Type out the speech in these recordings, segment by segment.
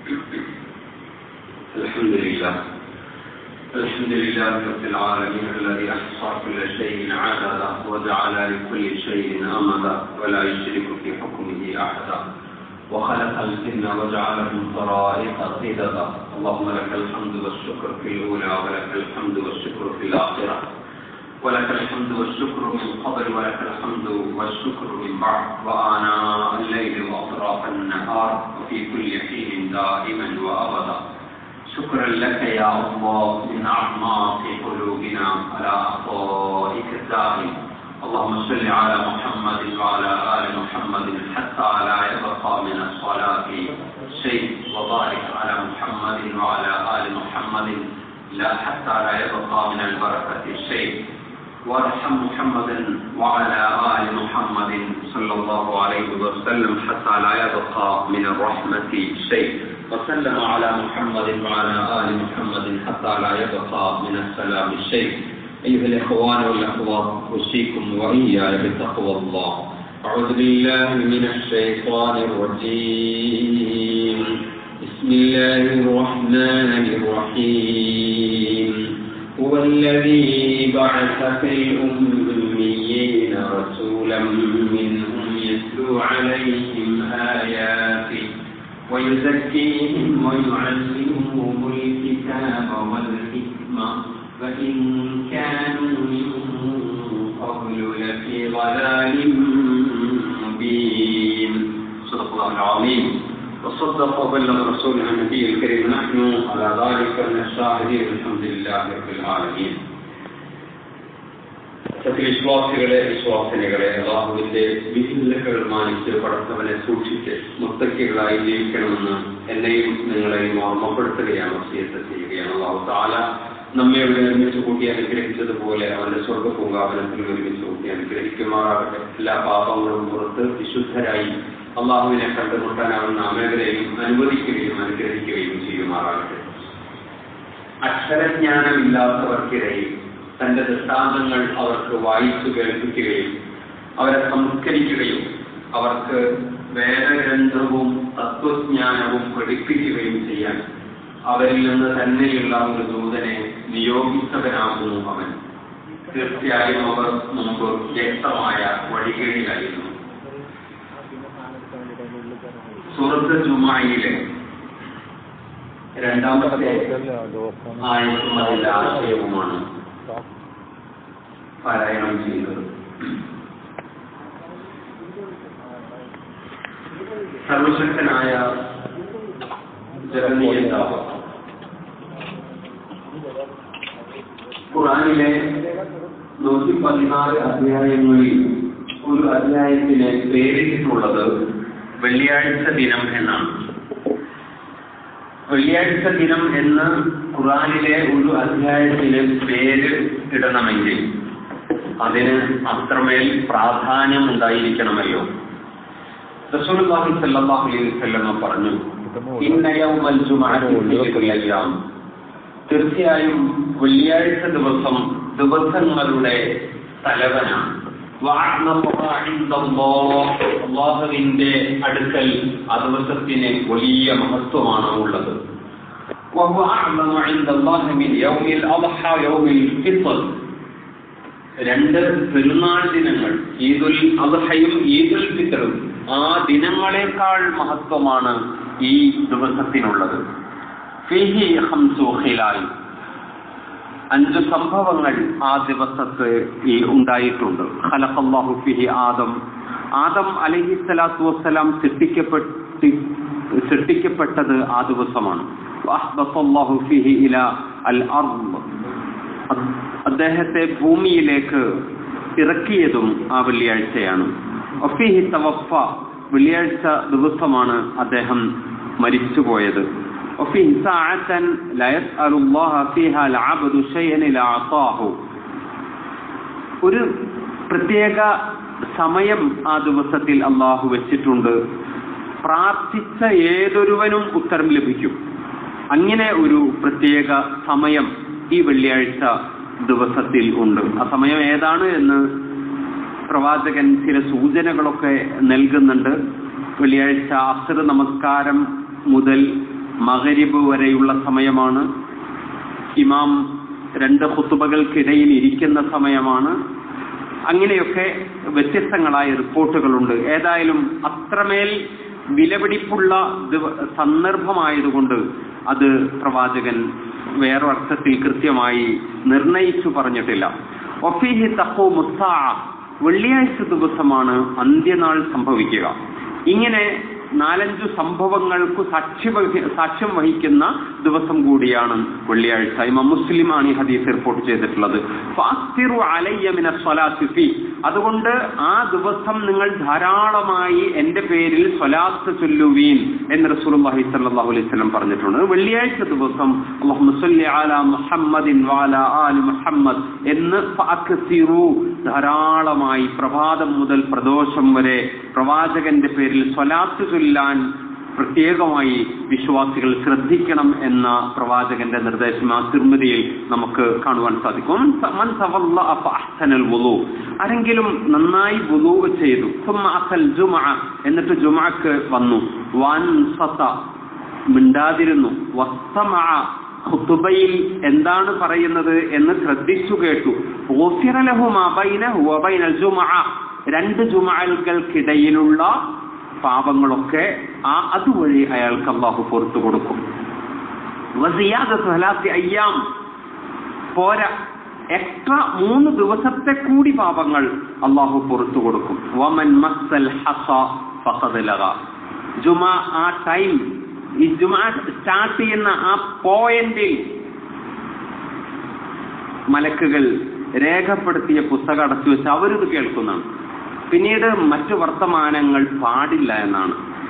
الحمد لله الحمد لله رب العالمين الذي أحصى كل شيء عددا وجعل لكل شيء أمدا ولا يشرك في حكمه أحدا وخلق الجن وجعلهم طرائق قددا اللهم لك الحمد والشكر في الأولى ولك الحمد والشكر في الآخرة ولك الحمد والشكر من قبل ولك الحمد والشكر من بعد وآناء الليل وأطراف النهار وفي كل حين دائما وأبدا شكرا لك يا الله من أعماق قلوبنا على عطائك الدائم اللهم صل على محمد وعلى آل محمد حتى لا يبقى من الصلاة شيء وبارك على محمد وعلى آل محمد لا حتى لا يبقى من البركة شيء وارحم محمدا وعلى آل محمد صلى الله عليه وسلم حتى لا يبقى من الرحمة شيء وسلم على محمد وعلى آل محمد حتى لا يبقى من السلام شيء أيها الإخوان والأخوات أوصيكم وإياي بتقوى الله أعوذ بالله من الشيطان الرجيم بسم الله الرحمن الرحيم هو الذي بعث في الأميين رسولا منهم يتلو عليهم آياته ويزكيهم ويعلمهم الكتاب والحكمة وإن كانوا من قبل لفي ضلال مبين صدق الله العظيم وصدق وبلغ رسولنا النبي الكريم نحن على ذلك من الشاهدين الحمد لله رب العالمين സത്യവിശ്വാസികളെ വിശ്വാസിനികളെ അള്ളാഹുവിന്റെ വിഹിതകൾ മാനിച്ച് പടത്തവനെ സൂക്ഷിച്ച് മുത്തക്കികളായി ജീവിക്കണമെന്ന് എന്നെയും നിങ്ങളെയും ഓർമ്മപ്പെടുത്തുകയാണ് വസീയത്ത് ചെയ്യുകയാണ് അള്ളാഹു താല നമ്മെ ഇവിടെ ഒരുമിച്ച് കൂട്ടി അനുഗ്രഹിച്ചതുപോലെ അവന്റെ സ്വർഗ പൂങ്കാവനത്തിൽ ഒരുമിച്ച് കൂട്ടി അനുഗ്രഹിക്കുമാറാകട്ടെ എല്ലാ പാപങ്ങളും പുറത്ത് വിശുദ്ധരായി അള്ളാഹുവിനെ കണ്ടുമുട്ടാൻ അവൻ നാമേവരെയും അനുവദിക്കുകയും അനുഗ്രഹിക്കുകയും ചെയ്യുമാറാകട്ടെ അക്ഷരജ്ഞാനമില്ലാത്തവർക്കിടയിൽ തന്റെ ദൃഷ്ടാന്തങ്ങൾ അവർക്ക് വായിച്ചു കേൾപ്പിക്കുകയും അവരെ സംസ്കരിക്കുകയും അവർക്ക് വേദഗ്രന്ഥവും തത്വജ്ഞാനവും പഠിപ്പിക്കുകയും ചെയ്യാൻ അവരിൽ നിന്ന് തന്നെയുള്ള ഒരു ദൂതനെ നിയോഗിച്ചവനാകുന്നു അവൻ തീർച്ചയായും അവർ മുമ്പ് വ്യക്തമായ വഴികളിലായിരുന്നു സുഹൃത്ത് ജുമായിലെ രണ്ടാമത്തെ ആയത്തും അതിന്റെ ആശയവുമാണ് പാരായണം ചെയ്തത് സർവശക്തനായ ജഗന്നീയന്താവ് ഖുറാനിലെ നൂറ്റി പതിനാല് അധ്യായങ്ങളിൽ ഒരു അധ്യായത്തിന് പേരിട്ടിട്ടുള്ളത് വെള്ളിയാഴ്ച ദിനം എന്നാണ് വെള്ളിയാഴ്ച ദിനം എന്ന് ഖുറാനിലെ ഒരു അധ്യായത്തിന് പേര് ഇടണമെങ്കിൽ അതിന് അത്രമേൽ പ്രാധാന്യം ഉണ്ടായിരിക്കണമല്ലോ റസൂലുള്ളാഹി സ്വല്ലല്ലാഹു അലൈഹി വസല്ലം പറഞ്ഞു ഇന്ന യൗമൽ ജുമഅത്തി തീർച്ചയായും വെള്ളിയാഴ്ച ദിവസം ദിവസങ്ങളുടെ തലവനാണ് അള്ളാഹുവിന്റെ അടുക്കൽ ആ ദിവസത്തിന് വലിയ മഹത്വമാണ് ഉള്ളത് രണ്ട് പെരുന്നാൾ ദിനങ്ങൾ ഈദുൽ അദ്ഹയും ഈദുൽ ഫിത്തറും ആ ദിനങ്ങളെക്കാൾ മഹത്വമാണ് ഈ ദിവസത്തിനുള്ളത് ഫിഹി ഹംസു ഖിലാൽ അഞ്ച് സംഭവങ്ങൾ ആ ദിവസത്ത് ഈ ഉണ്ടായിട്ടുണ്ട് ഖലഖല്ലാഹു ഫിഹി ആദം ആദം അലൈഹി സ്വലാത്തു വസ്സലാം സൃഷ്ടിക്കപ്പെട്ടി സൃഷ്ടിക്കപ്പെട്ടത് ആ ദിവസമാണ് വഅഹ്ബത്തല്ലാഹു ഫിഹി ഇല അൽ അർദ് അദ്ദേഹത്തെ ഭൂമിയിലേക്ക് ഇറക്കിയതും ആ വെള്ളിയാഴ്ചയാണ് ഒഫിഹി തവഫ വെള്ളിയാഴ്ച ദിവസമാണ് അദ്ദേഹം മരിച്ചുപോയത് وفيه ساعة لا يسأل الله فيها العبد شيئا إلا أعطاه ഒരു പ്രത്യേക സമയം ആ ദിവസത്തിൽ അള്ളാഹു വെച്ചിട്ടുണ്ട് പ്രാർത്ഥിച്ച ഏതൊരുവനും ഉത്തരം ലഭിക്കും അങ്ങനെ ഒരു പ്രത്യേക സമയം ഈ വെള്ളിയാഴ്ച ദിവസത്തിൽ ഉണ്ട് ആ സമയം ഏതാണ് എന്ന് പ്രവാചകൻ ചില സൂചനകളൊക്കെ നൽകുന്നുണ്ട് വെള്ളിയാഴ്ച അസർ നമസ്കാരം മുതൽ മകരിബ് വരെയുള്ള സമയമാണ് ഇമാം രണ്ട് ഖുത്തുബകൾക്കിടയിൽ ഇരിക്കുന്ന സമയമാണ് അങ്ങനെയൊക്കെ വ്യത്യസ്തങ്ങളായ റിപ്പോർട്ടുകളുണ്ട് ഏതായാലും അത്രമേൽ വിലപിടിപ്പുള്ള ദിവ- സന്ദർഭമായതുകൊണ്ട് അത് പ്രവാചകൻ വേറൊരർത്ഥത്തിൽ കൃത്യമായി നിർണയിച്ചു പറഞ്ഞിട്ടില്ല ഒഫീഹി തഹോ മുസ്താ വെള്ളിയാഴ്ച ദിവസമാണ് അന്ത്യനാൾ സംഭവിക്കുക ഇങ്ങനെ നാലഞ്ചു സംഭവങ്ങൾക്ക് സാക്ഷ്യ വഹി- സാക്ഷ്യം വഹിക്കുന്ന ദിവസം കൂടിയാണ് വെള്ളിയാഴ്ച ഇമാം മുസ്ലിമാണ് ഈ ഹദീസ് റിപ്പോർട്ട് ചെയ്തിട്ടുള്ളത് ഫാസ്തിറു അലയ്യ മിന സ്വലാത്തി ഫീ. അതുകൊണ്ട് ആ ദിവസം നിങ്ങൾ ധാരാളമായി എന്റെ പേരിൽ സ്വലാത്ത് ചൊല്ലുവീൻ എന്ന് റസൂലുള്ളാഹി സ്വല്ലല്ലാഹു അലൈഹി വസല്ലം പറഞ്ഞിട്ടുണ്ട് വെള്ളിയാഴ്ച ദിവസം അല്ലാഹുമ്മ സ്വല്ലി അലാ മുഹമ്മദിൻ വഅലാ ആലി മുഹമ്മദ് എന്ന് ഫഅക്സിറു ധാരാളമായി പ്രഭാതം മുതൽ പ്രദോഷം വരെ പ്രവാചകന്റെ പേരിൽ സ്വലാത്ത് ചൊല്ലാൻ പ്രത്യേകമായി വിശ്വാസികൾ ശ്രദ്ധിക്കണം എന്ന പ്രവാചകന്റെ നിർദ്ദേശം ആ തിർമതിയിൽ നമുക്ക് കാണുവാൻ സാധിക്കും മൻ തവല്ലഅ ഫഅഹ്സനൽ വുളു. ആരെങ്കിലും നന്നായി വുളു ചെയ്തു സുമ്മ അഖൽ ജുമഅ എന്നിട്ട് ജുമഅക്ക് വന്നു വൻസത മിണ്ടാതിരുന്നു വസ്തമഅ ഖുതുബയിൽ എന്താണ് പറയുന്നത് എന്ന് ശ്രദ്ധിച്ചു കേട്ടു ഗുഫിറ ലഹു മാ ബൈനഹു വ ബൈനൽ ജുമഅ രണ്ട് ജുമഅകൾക്കിടയിലുള്ള പാപങ്ങളൊക്കെ ആ അതുവഴി അയാൾക്ക് അള്ളാഹു പുറത്തു കൊടുക്കും വസിയാദത്തു സലാത്തി അയ്യാം പോരാ എക്സ്ട്രാ മൂന്ന് ദിവസത്തെ കൂടി പാപങ്ങൾ അള്ളാഹു പുറത്തു കൊടുക്കും വമൻ മസ്സൽ ഹസ ഫഖദ് ലഗ ജുമ ആ ടൈം ഈ ജുമ സ്റ്റാർട്ട് ചെയ്യുന്ന ആ പോയിന്റിൽ മലക്കുകൾ രേഖപ്പെടുത്തിയ പുസ്തകം അടച്ചു വെച്ച് അവരിത് കേൾക്കുന്നതാണ് പിന്നീട് മറ്റു വർത്തമാനങ്ങൾ പാടില്ല എന്നാണ്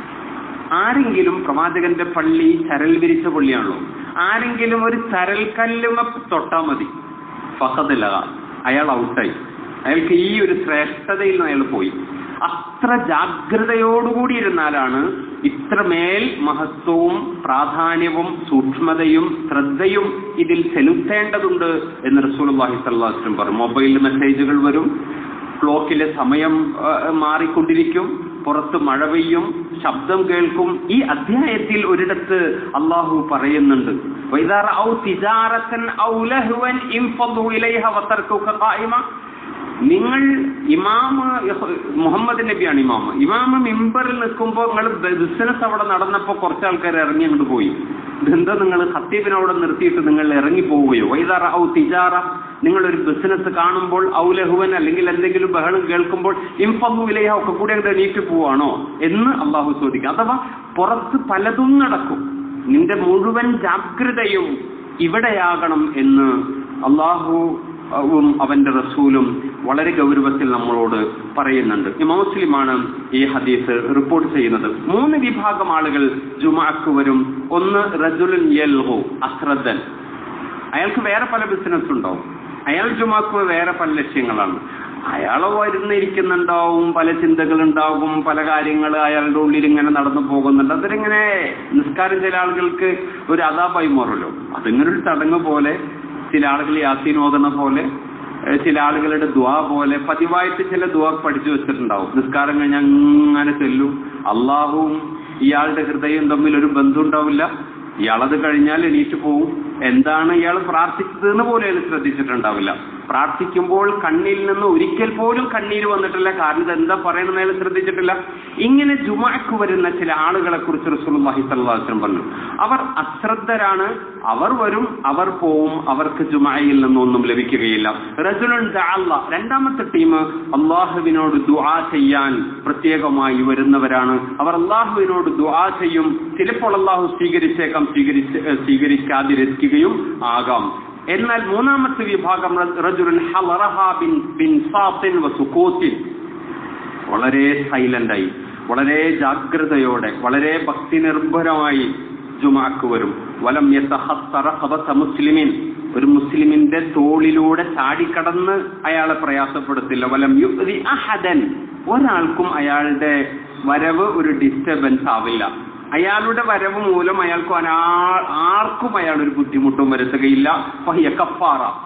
ആരെങ്കിലും പ്രവാചകന്റെ പള്ളി ചരൽ വിരിച്ച പള്ളിയാണല്ലോ ആരെങ്കിലും ഒരു ചരൽക്കല്ലുമ തൊട്ടാ മതി ഫഹദില്ല അയാൾ ഔട്ടായി അയാൾക്ക് ഈ ഒരു ശ്രേഷ്ഠതയിൽ നിന്ന് അയാൾ പോയി അത്ര ജാഗ്രതയോടുകൂടി ഇരുന്നാലാണ് ഇത്രമേൽ മഹത്വവും പ്രാധാന്യവും സൂക്ഷ്മതയും ശ്രദ്ധയും ഇതിൽ ചെലുത്തേണ്ടതുണ്ട് എന്ന് റസൂലുള്ളാഹി സ്വല്ലല്ലാഹു അലൈഹി വസല്ലം പറഞ്ഞു മൊബൈൽ മെസ്സേജുകൾ വരും ക്ലോക്കിലെ സമയം ആ, മാറിക്കൊണ്ടിരിക്കും പുറത്ത് മഴ പെയ്യും ശബ്ദം കേൾക്കും ഈ അധ്യായത്തിൽ ഒരിടത്ത് അള്ളാഹു പറയുന്നുണ്ട് وَإِذَا رَأَوْا تِجَارَةً أَوْ لَهْوًا انفضوا إليها وتركوك قائما നിങ്ങൾ ഇമാമ് മുഹമ്മദ് നബിയാണ് ഇമാമ് ഇമാമ് മിമ്പറിൽ നിൽക്കുമ്പോൾ നിങ്ങൾ ബിസിനസ് അവിടെ നടന്നപ്പോ കുറച്ച് ആൾക്കാർ ഇറങ്ങി അങ്ങോട്ട് പോയി ഇതെന്താ നിങ്ങൾ ഹത്തീബിനെ അവിടെ നിർത്തിയിട്ട് നിങ്ങൾ ഇറങ്ങി പോവുകയോ വൈദാറ ഔ തിജാറ നിങ്ങൾ ഒരു ബിസിനസ് കാണുമ്പോൾ ഔലഹുവൻ അല്ലെങ്കിൽ എന്തെങ്കിലും ബഹളം കേൾക്കുമ്പോൾ ഇംഫു വിലയ ഒക്കെ കൂടി അങ്ങോട്ട് എണീറ്റ് പോവാണോ എന്ന് അള്ളാഹു ചോദിക്കും അഥവാ പുറത്ത് പലതും നടക്കും നിന്റെ മുഴുവൻ ജാഗ്രതയും ഇവിടെയാകണം എന്ന് അള്ളാഹു വും അവന്റെ റസൂലും വളരെ ഗൗരവത്തിൽ നമ്മളോട് പറയുന്നുണ്ട് ഇമാം മുസ്ലിമാണ് ഈ ഹദീസ് റിപ്പോർട്ട് ചെയ്യുന്നത് മൂന്ന് വിഭാഗം ആളുകൾ ജുമാക്ക് വരും ഒന്ന് റജുലുൻ യൽഹു അശ്രദ്ധൻ അയാൾക്ക് വേറെ പല ബിസിനസ് ഉണ്ടാവും അയാൾ ജുമാക്ക് വേറെ പല ലക്ഷ്യങ്ങളാണ് അയാൾ വരുന്നിരിക്കുന്നുണ്ടാവും പല ചിന്തകളുണ്ടാകും പല കാര്യങ്ങൾ അയാളുടെ ഉള്ളിൽ ഇങ്ങനെ നടന്നു പോകുന്നുണ്ട് അതിലിങ്ങനെ നിസ്കാരം ചില ആളുകൾക്ക് ഒരു അതാപായി മാറുമല്ലോ അതിങ്ങനെ ഒരു ചടങ്ങ് പോലെ ചില ആളുകൾ യാസീൻ ഓതണ പോലെ ഏഹ് ചില ആളുകളുടെ ദ്വാ പോലെ പതിവായിട്ട് ചില ദ്വാ പഠിച്ചു വെച്ചിട്ടുണ്ടാവും നിസ്കാരം കഴിഞ്ഞ് അങ്ങനെ ചെല്ലും അള്ളാഹുവും ഇയാളുടെ ഹൃദയം തമ്മിൽ ഒരു ബന്ധം ഉണ്ടാവില്ല ഇയാളത് കഴിഞ്ഞാൽ എണീറ്റ് പോവും എന്താണ് ഇയാൾ പ്രാർത്ഥിച്ചതെന്ന് പോലും അയാൾ ശ്രദ്ധിച്ചിട്ടുണ്ടാവില്ല പ്രാർത്ഥിക്കുമ്പോൾ കണ്ണിൽ നിന്ന് ഒരിക്കൽ പോലും കണ്ണീര് വന്നിട്ടില്ല കാരണം ഇത് എന്താ പറയുന്നത് അയാൾ ശ്രദ്ധിച്ചിട്ടില്ല ഇങ്ങനെ ജുമാക്ക് വരുന്ന ചില ആളുകളെ കുറിച്ച് റസൂലുള്ളാഹി സ്വല്ലല്ലാഹു അലൈഹി വസല്ലം പറഞ്ഞു അവർ അശ്രദ്ധരാണ് അവർ വരും അവർ പോവും അവർക്ക് ജുമായിൽ നിന്നൊന്നും ലഭിക്കുകയില്ല റജുലുൻ ദഅല്ല രണ്ടാമത്തെ ടീം അള്ളാഹുവിനോട് ദുആ ചെയ്യാൻ പ്രത്യേകമായി വരുന്നവരാണ് അവർ അള്ളാഹുവിനോട് ദുആ ചെയ്യും ചിലപ്പോൾ അള്ളാഹു സ്വീകരിച്ചേക്കാം സ്വീകരിച്ച് ഏഹ് സ്വീകരിക്കാതിരിക്കുകയും ആകാം എന്നാൽ മൂന്നാമത്തെ വിഭാഗം റജുലുൻ ഹലറഹ ബിൻ ബിൻ സാത്തിൻ വസുക്കൂത്തിൻ വളരെ സൈലന്റായി വളരെ ജാഗ്രതയോടെ വളരെ ഭക്തി നിർഭരമായി ജുമാക്ക് വരും വലം യതഹസ്സറ ഖബസ മുസ്ലിമിൻ ഒരു മുസ്ലിമിന്റെ തോളിലൂടെ ചാടിക്കടന്ന് അയാളെ പ്രയാസപ്പെടുത്തില്ല വലം യുഅ്തി അഹദൻ ഒരാൾക്കും അയാളുടെ വരവ് ഒരു ഡിസ്റ്റർബൻസ് ആവില്ല അയാളുടെ വരവ് മൂലം അയാൾക്ക് ഒരാ- ആർക്കും അയാൾ ഒരു ബുദ്ധിമുട്ടും വരുത്തുകയില്ല ഫഹിയ കഫാറ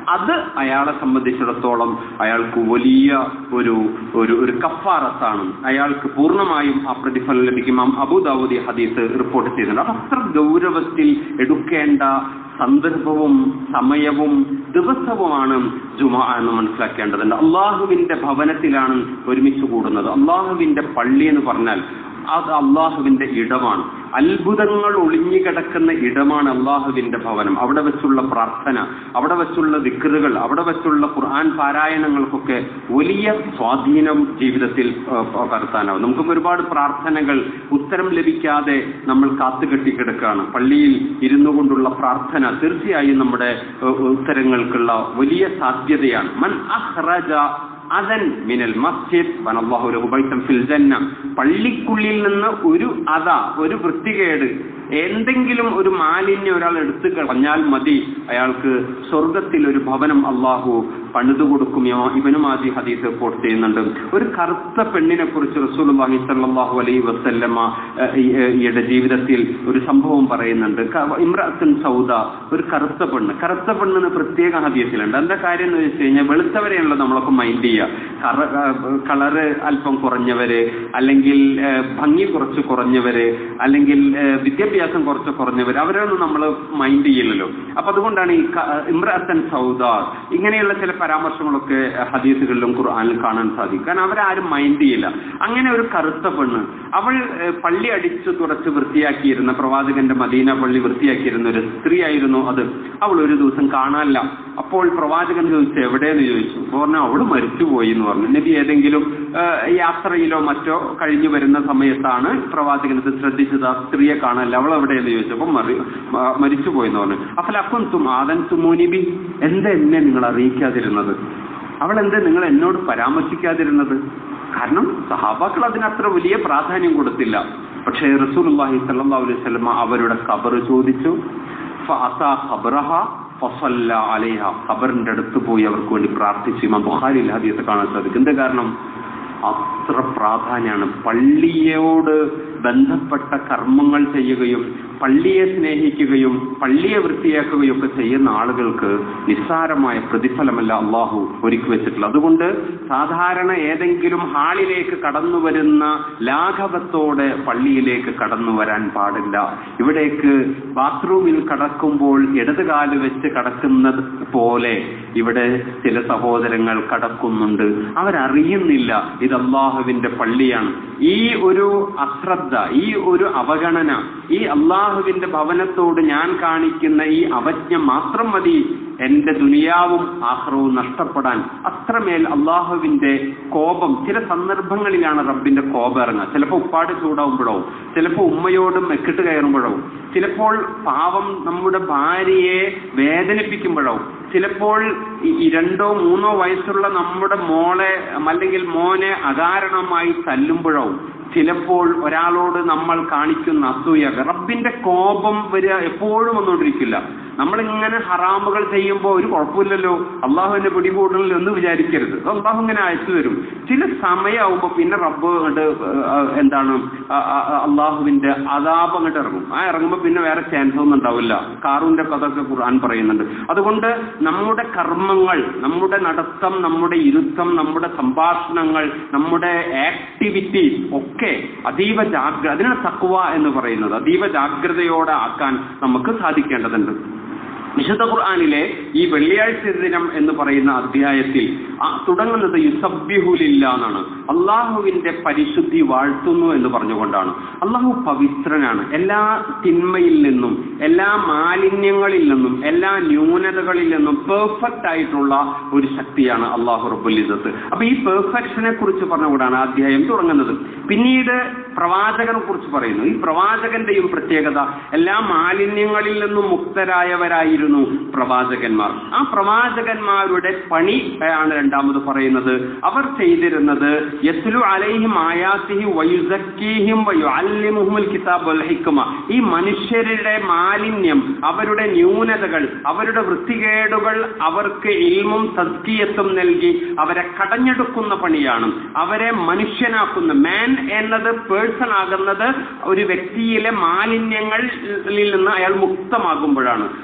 അത് അയാളെ സംബന്ധിച്ചിടത്തോളം അയാൾക്ക് വലിയ ഒരു ഒരു ഒരു കഫാറത്താണ് അയാൾക്ക് പൂർണ്ണമായും ആ പ്രതിഫലം ലഭിക്കും ഇമാം അബുദാവൂദി ഹദീസ് റിപ്പോർട്ട് ചെയ്യുന്നുണ്ട് അത് അത്ര ഗൗരവത്തിൽ എടുക്കേണ്ട സന്ദർഭവും സമയവും ദിവസവുമാണ് ജുമ എന്ന് മനസ്സിലാക്കേണ്ടതുണ്ട് അള്ളാഹുവിന്റെ ഭവനത്തിലാണ് ഒരുമിച്ച് കൂടുന്നത് അള്ളാഹുവിന്റെ പള്ളി എന്ന് പറഞ്ഞാൽ അത് അള്ളാഹുവിന്റെ ഇടമാണ് അത്ഭുതങ്ങൾ ഒളിഞ്ഞു കിടക്കുന്ന ഇടമാണ് അള്ളാഹുവിന്റെ ഭവനം അവിടെ വെച്ചുള്ള പ്രാർത്ഥന അവിടെ വെച്ചുള്ള ദിക്കറുകൾ അവിടെ വെച്ചുള്ള ഖുർആൻ പാരായണങ്ങൾക്കൊക്കെ വലിയ സ്വാധീനം ജീവിതത്തിൽ ഏഹ്, പകർത്താനാവും നമുക്ക് ഒരുപാട് പ്രാർത്ഥനകൾ ഉത്തരം ലഭിക്കാതെ നമ്മൾ കാത്തുകെട്ടി കിടക്കുകയാണ് പള്ളിയിൽ ഇരുന്നു കൊണ്ടുള്ള പ്രാർത്ഥന തീർച്ചയായും നമ്മുടെ ഏഹ്, ഉത്തരങ്ങൾക്കുള്ള വലിയ സാധ്യതയാണ് മൻ അഹ്റജ അദൻ മിനൽ മസ്ജിദ് വനല്ലാഹു ലഹു ബൈതൻ ഫിൽ ജന്ന പള്ളിക്കുള്ളിൽ നിന്ന് ഒരു അത ഒരു വൃത്തികേട് എന്തെങ്കിലും ഒരു മാലിന്യം ഒരാൾ എടുത്തു കളഞ്ഞാൽ മതി അയാൾക്ക് സ്വർഗത്തിൽ ഒരു ഭവനം അള്ളാഹു പണിതു കൊടുക്കുമോ ഇവനും ആദ്യ ഹദീസ് റിപ്പോർട്ട് ചെയ്യുന്നുണ്ട് ഒരു കറുത്ത പെണ്ണിനെ കുറിച്ച് റസൂലുള്ളാഹി സ്വല്ലല്ലാഹു അലൈഹി വസല്ലമ ഏഹ്, ഈ- ഏഹ്, ഈയുടെ ജീവിതത്തിൽ ഒരു സംഭവം പറയുന്നുണ്ട് ക- ഇമ്രാത്തുൻ സൗദ ഒരു കറുത്ത പെണ്ണ് കറുത്ത പെണ്ണിന് പ്രത്യേക ഹദീസിലുണ്ട് എന്താ കാര്യം എന്ന് വെച്ച് കഴിഞ്ഞാൽ വെളുത്തവരെയാണല്ലോ നമ്മളൊക്കെ മൈൻഡ് ചെയ്യുക കറ കളറ് അല്പം കുറഞ്ഞവര് അല്ലെങ്കിൽ ഏഹ്, ഭംഗി കുറച്ച് കുറഞ്ഞവര് അല്ലെങ്കിൽ ഏഹ്, വിദ്യാഭ്യാസം കുറച്ച് കുറഞ്ഞവര് അവരൊന്നും നമ്മൾ മൈൻഡ് ചെയ്യില്ലല്ലോ അപ്പൊ അതുകൊണ്ടാണ് ഈ ക- ഇമ്രാത്തൻ സൗദ ഇങ്ങനെയുള്ള ചില പരാമർശങ്ങളൊക്കെ ഹദീസുകളിലും ഖുർആാനിലും കാണാൻ സാധിക്കും കാരണം അവരാരും മൈൻഡ് ചെയ്യില്ല അങ്ങനെ ഒരു കറുത്ത പെണ്ണ് അവൾ ഏഹ്, പള്ളി അടിച്ചു തുടച്ച് വൃത്തിയാക്കിയിരുന്ന പ്രവാചകന്റെ മദീന പള്ളി വൃത്തിയാക്കിയിരുന്ന ഒരു സ്ത്രീ ആയിരുന്നു അത് അവൾ ഒരു ദിവസം കാണാനില്ല അപ്പോൾ പ്രവാചകൻ ചോദിച്ചു എവിടെയെന്ന് ചോദിച്ചു അപ്പൊ പറഞ്ഞു അവള് മരിച്ചുപോയി എന്ന് പറഞ്ഞു നബി ഏതെങ്കിലും ഏഹ്, യാത്രയിലോ മറ്റോ കഴിഞ്ഞു വരുന്ന സമയത്താണ് പ്രവാചകൻ ഇത് ശ്രദ്ധിച്ചത് ആ സ്ത്രീയെ കാണാനില്ല അവൾ എവിടെയെന്ന് ചോദിച്ചപ്പോൾ മറി മ- മരിച്ചുപോയി എന്ന് പറഞ്ഞു അപ്പോൾ അക്കുന്തും ആദൻ തുമോനിബി എന്താ എന്നെ നിങ്ങൾ അറിയിക്കാതിരുന്നത് അവൾ എന്താ നിങ്ങൾ എന്നോട് പരാമർശിക്കാതിരുന്നത് കാരണം സഹാബാക്കൾ അതിനത്ര വലിയ പ്രാധാന്യം കൊടുത്തില്ല പക്ഷേ റസൂലുള്ളാഹി സ്വല്ലല്ലാഹു അലൈഹി വസല്ലമ അവരുടെ ഖബർ ചോദിച്ചു ഫഅതാ ഖബറഹ ഫസല്ല അലൈഹ ഖബറിന്റെ അടുത്ത് പോയി അവർക്ക് വേണ്ടി പ്രാർത്ഥിച്ചു ഇമാം ബുഖാരിയിൽ ഹദീസ് കാണാൻ സാധിക്കും എന്താ കാരണം അത്ര പ്രാധാന്യമാണ് പള്ളിയോട് ബന്ധപ്പെട്ട കർമ്മങ്ങൾ ചെയ്യുകയും പള്ളിയെ സ്നേഹിക്കുകയും പള്ളിയെ വൃത്തിയാക്കുകയും ഒക്കെ ചെയ്യുന്ന ആളുകൾക്ക് നിസ്സാരമായ പ്രതിഫലമല്ല അള്ളാഹു ഒരുക്കി വെച്ചിട്ടുള്ളത് അതുകൊണ്ട് സാധാരണ ഏതെങ്കിലും ഹാളിലേക്ക് കടന്നു വരുന്ന ലാഘവത്തോടെ പള്ളിയിലേക്ക് കടന്നു വരാൻ പാടില്ല ഇവിടേക്ക് ബാത്റൂമിൽ കടക്കുമ്പോൾ ഇടത് കാല് വെച്ച് കടക്കുന്നത് പോലെ ഇവിടെ ചില സഹോദരങ്ങൾ കടക്കുന്നുണ്ട് അവരറിയുന്നില്ല ഇത് അള്ളാഹുവിന്റെ പള്ളിയാണ് ഈ ഒരു അശ്രദ്ധ ഈ ഒരു അവഗണന ഈ അള്ളാഹുവിന്റെ ഭവനത്തോട് ഞാൻ കാണിക്കുന്ന ഈ അവജ്ഞ മാത്രം മതി എന്റെ ദുനിയാവും ആഹ്റവും നഷ്ടപ്പെടാൻ അത്രമേൽ അള്ളാഹുവിന്റെ കോപം ചില സന്ദർഭങ്ങളിലാണ് റബ്ബിന്റെ കോപം ഇറങ്ങുക ചിലപ്പോൾ ഉപ്പാട് ചൂടാവുമ്പോഴാവും ചിലപ്പോൾ ഉമ്മയോടും മെക്കിട്ട് കയറുമ്പോഴാവും ചിലപ്പോൾ പാവം നമ്മുടെ ഭാര്യയെ വേദനിപ്പിക്കുമ്പോഴാവും ചിലപ്പോൾ ഈ- ഈ രണ്ടോ മൂന്നോ വയസ്സുള്ള നമ്മുടെ മോളെ അല്ലെങ്കിൽ മോനെ അകാരണമായി തല്ലുമ്പോഴാവും ചിലപ്പോൾ ഒരാളോട് നമ്മൾ കാണിക്കുന്ന അസൂയ റബ്ബിന്റെ കോപം വരിക എപ്പോഴും വന്നുകൊണ്ടിരിക്കില്ല നമ്മളിങ്ങനെ ഹറാമുകൾ ചെയ്യുമ്പോൾ ഒരു കുഴപ്പമില്ലല്ലോ അള്ളാഹു എന്നെ പിടികൂടണല്ലോ എന്ന് വിചാരിക്കരുത് അത് അള്ളാഹു ഇങ്ങനെ അയച്ചു തരും ചില സമയമാകുമ്പോൾ പിന്നെ റബ്ബ് അങ്ങോട്ട് എന്താണ് ആ- ആ- ആ അള്ളാഹുവിന്റെ അതാപം അങ്ങോട്ട് ഇറങ്ങും ആ ഇറങ്ങുമ്പോൾ പിന്നെ വേറെ ചാൻസ് ഒന്നും ഉണ്ടാവില്ല കാറൂന്റെ കഥയൊക്കെ ഖുർആൻ പറയുന്നുണ്ട് അതുകൊണ്ട് നമ്മുടെ കർമ്മങ്ങൾ നമ്മുടെ നടത്തം നമ്മുടെ ഇരുത്തം നമ്മുടെ സംഭാഷണങ്ങൾ നമ്മുടെ ആക്ടിവിറ്റീസ് ഒക്കെ അതീവ ജാഗ്ര അതിനാണ് തക്വ എന്ന് പറയുന്നത് അതീവ ജാഗ്രതയോടെ ആക്കാൻ നമുക്ക് സാധിക്കേണ്ടതുണ്ട് വിശുദ്ധ ഖുർആാനിലെ ഈ വെള്ളിയാഴ്ച ദിനം എന്ന് പറയുന്ന അധ്യായത്തിൽ ആ തുടങ്ങുന്നത് യുസബ്ബിഹുലില്ല എന്നാണ് അള്ളാഹുവിന്റെ പരിശുദ്ധി വാഴ്ത്തുന്നു എന്ന് പറഞ്ഞുകൊണ്ടാണ് അള്ളാഹു പവിത്രനാണ് എല്ലാ തിന്മയിൽ നിന്നും എല്ലാ മാലിന്യങ്ങളിൽ നിന്നും എല്ലാ ന്യൂനതകളിൽ നിന്നും പെർഫെക്റ്റ് ആയിട്ടുള്ള ഒരു ശക്തിയാണ് അള്ളാഹു റബുലിസത്ത് അപ്പൊ ഈ പെർഫെക്ഷനെ കുറിച്ച് പറഞ്ഞുകൊണ്ടാണ് ആ അധ്യായം തുടങ്ങുന്നത് പിന്നീട് പ്രവാചകനെ കുറിച്ച് പറയുന്നു ഈ പ്രവാചകന്റെയും പ്രത്യേകത എല്ലാ മാലിന്യങ്ങളിൽ നിന്നും മുക്തരായവരായിരുന്നു പ്രവാചകന്മാർ ആ പ്രവാചകന്മാരുടെ പണി ആണ് രണ്ടാമത് പറയുന്നത് അവർ ചെയ്തിരുന്നത് യസ്ലു അലൈഹിം ആയാസിഹി വയുസക്കീഹിം വയുഅല്ലിമുഹുൽ കിതാബ് വൽ ഹിക്മ ഈ മനുഷ്യരുടെ മാലിന്യം അവരുടെ ന്യൂനതകൾ അവരുടെ വൃത്തികേടുകൾ അവർക്ക് ഇൽമും തസ്കിയത്തും നൽകി അവരെ കടഞ്ഞെടുക്കുന്ന പണിയാണ് അവരെ മനുഷ്യനാക്കുന്ന മാൻ എന്നത് പേഴ്സൺ ആകുന്നത് ഒരു വ്യക്തിയിലെ മാലിന്യങ്ങളിൽ നിന്ന് അയാൾ മുക്തമാകുമ്പോഴാണ് അങ്ങനെ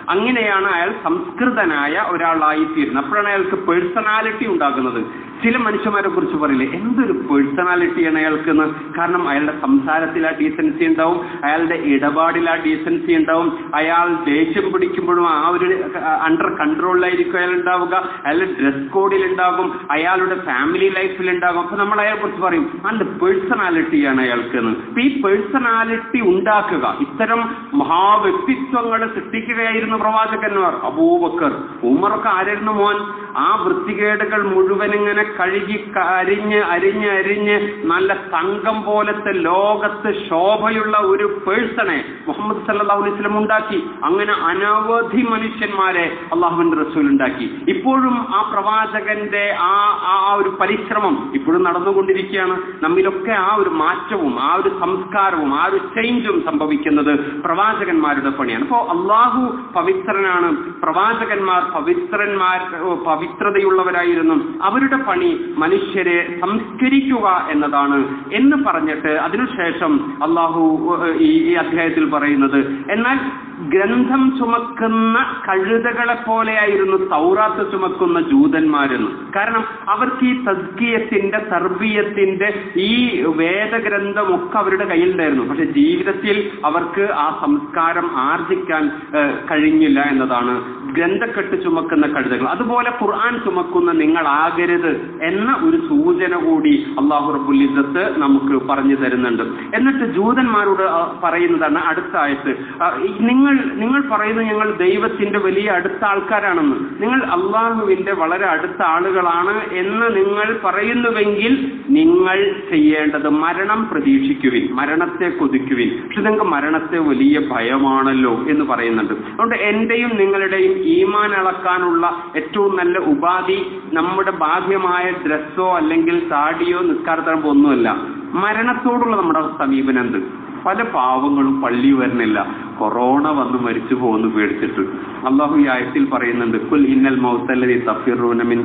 അങ്ങനെയാണ് അയാൾ സംസ്കൃതനായ ഒരാളായി തീരുന്നത് അപ്പോഴാണ് അയാൾക്ക് പേഴ്സണാലിറ്റി ഉണ്ടാകുന്നത് ചില മനുഷ്യന്മാരെ കുറിച്ച് പറയില്ലേ എന്തൊരു പേഴ്സണാലിറ്റിയാണ് അയാൾക്ക് എന്ന് കാരണം അയാളുടെ സംസാരത്തിൽ ആ ഡീസൻസി ഉണ്ടാവും അയാളുടെ ഇടപാടിൽ ആ ഡീസൻസി ഉണ്ടാവും അയാൾ ദേഷ്യം പിടിക്കുമ്പോഴും ആ ഒരു അണ്ടർ കൺട്രോളിലായിരിക്കും അയാൾ ഉണ്ടാവുക അയാളുടെ ഡ്രസ് കോഡിൽ ഉണ്ടാകും അയാളുടെ ഫാമിലി ലൈഫിൽ ഉണ്ടാകും അപ്പൊ നമ്മൾ അയാളെ കുറിച്ച് പറയും നല്ല പേഴ്സണാലിറ്റിയാണ് അയാൾക്ക് എന്ന് അപ്പൊ ഈ പേഴ്സണാലിറ്റി ഉണ്ടാക്കുക ഇത്തരം മഹാവ്യക്തിത്വങ്ങൾ സൃഷ്ടിക്കുകയായിരുന്നു പ്രവാചകന്മാർ അബൂബക്കർ ഉമറൊക്കെ ആരായിരുന്നു മോൻ ആ വൃത്തികേടുകൾ മുഴുവൻ ഇങ്ങനെ കഴുകി ക- അരിഞ്ഞ് അരിഞ്ഞ് അരിഞ്ഞ് നല്ല തങ്കം പോലത്തെ ലോകത്ത് ശോഭയുള്ള ഒരു പേഴ്സണെ മുഹമ്മദ് സല്ലല്ലാഹു അലൈഹി വസല്ലം ഉണ്ടാക്കി അങ്ങനെ അനവധി മനുഷ്യന്മാരെ അള്ളാഹുവിന്റെ റസൂൽ ഉണ്ടാക്കി ഇപ്പോഴും ആ പ്രവാചകന്റെ ആ ആ ആ ഒരു പരിശ്രമം ഇപ്പോഴും നടന്നുകൊണ്ടിരിക്കുകയാണ് നമ്മിലൊക്കെ ആ ഒരു മാറ്റവും ആ ഒരു സംസ്കാരവും ആ ഒരു ചേഞ്ചും സംഭവിക്കുന്നത് പ്രവാചകന്മാരുടെ പണിയാണ് അപ്പോ അള്ളാഹു പവിത്രനാണ് പ്രവാചകന്മാർ പവിത്രന്മാർ ഓ, പവിത്രതയുള്ളവരായിരുന്നു അവരുടെ പണി മനുഷ്യരെ സംസ്കരിക്കുക എന്നതാണ് എന്ന് പറഞ്ഞിട്ട് അതിനുശേഷം അള്ളാഹു ഏഹ്, ഈ ഈ അധ്യായത്തിൽ പറയുന്നത് എന്നാൽ ഗ്രന്ഥം ചുമക്കുന്ന കഴുതകളെ പോലെയായിരുന്നു തൗറാത്ത് ചുമക്കുന്ന ജൂതന്മാരെന്ന് കാരണം അവർക്ക് ഈ തസ്കിയത്തിന്റെ തർബീയത്തിന്റെ ഈ വേദഗ്രന്ഥമൊക്കെ അവരുടെ കയ്യിലുണ്ടായിരുന്നു പക്ഷെ ജീവിതത്തിൽ അവർക്ക് ആ സംസ്കാരം ആർജിക്കാൻ ഏഹ്, കഴിഞ്ഞില്ല എന്നതാണ് ഗ്രന്ഥക്കെട്ട് ചുമക്കുന്ന കഴുതകൾ അതുപോലെ ഖുർആൻ ചുമക്കുന്ന നിങ്ങളാകരുത് എന്ന ഒരു സൂചന കൂടി അള്ളാഹു റബ്ബുൽ ഇസ്സത്ത് നമുക്ക് പറഞ്ഞു തരുന്നുണ്ട് എന്നിട്ട് ജൂതന്മാരോട് ആ, പറയുന്നതാണ് അടുത്ത ആയത്ത് ആ, ഈ നിങ്ങൾ നിങ്ങൾ പറയുന്നത് ഞങ്ങൾ ദൈവത്തിന്റെ വലിയ അടുത്ത ആൾക്കാരാണെന്ന് നിങ്ങൾ അള്ളാഹുവിന്റെ വളരെ അടുത്ത ആളുകളാണ് എന്ന് നിങ്ങൾ പറയുന്നുവെങ്കിൽ നിങ്ങൾ ചെയ്യേണ്ടത് മരണം പ്രതീക്ഷിക്കുവിൻ മരണത്തെ കൊതിക്കുവിൻ പക്ഷെ നിങ്ങൾക്ക് മരണത്തെ വലിയ ഭയമാണല്ലോ എന്ന് പറയുന്നുണ്ട് അതുകൊണ്ട് എന്റെയും നിങ്ങളുടെയും ഈമാൻ അളക്കാനുള്ള ഏറ്റവും നല്ല ഉപാധി നമ്മുടെ ബാഹ്യമായ ഡ്രസ്സോ അല്ലെങ്കിൽ താടിയോ നിസ്കാരത്തറമ്പോ ഒന്നുമല്ല മരണത്തോടുള്ള നമ്മുടെ സമീപനം എന്ത് പല പാവങ്ങളും പള്ളി വരുന്നില്ല കൊറോണ വന്ന് മരിച്ചു പോകുന്നു പേടിച്ചിട്ട് അള്ളാഹു ഈ ആയത്തിൽ പറയുന്നുണ്ട് കുൽ ഇന്നൽ മൗത്തല്ലതി തഫിറൂനമിൻ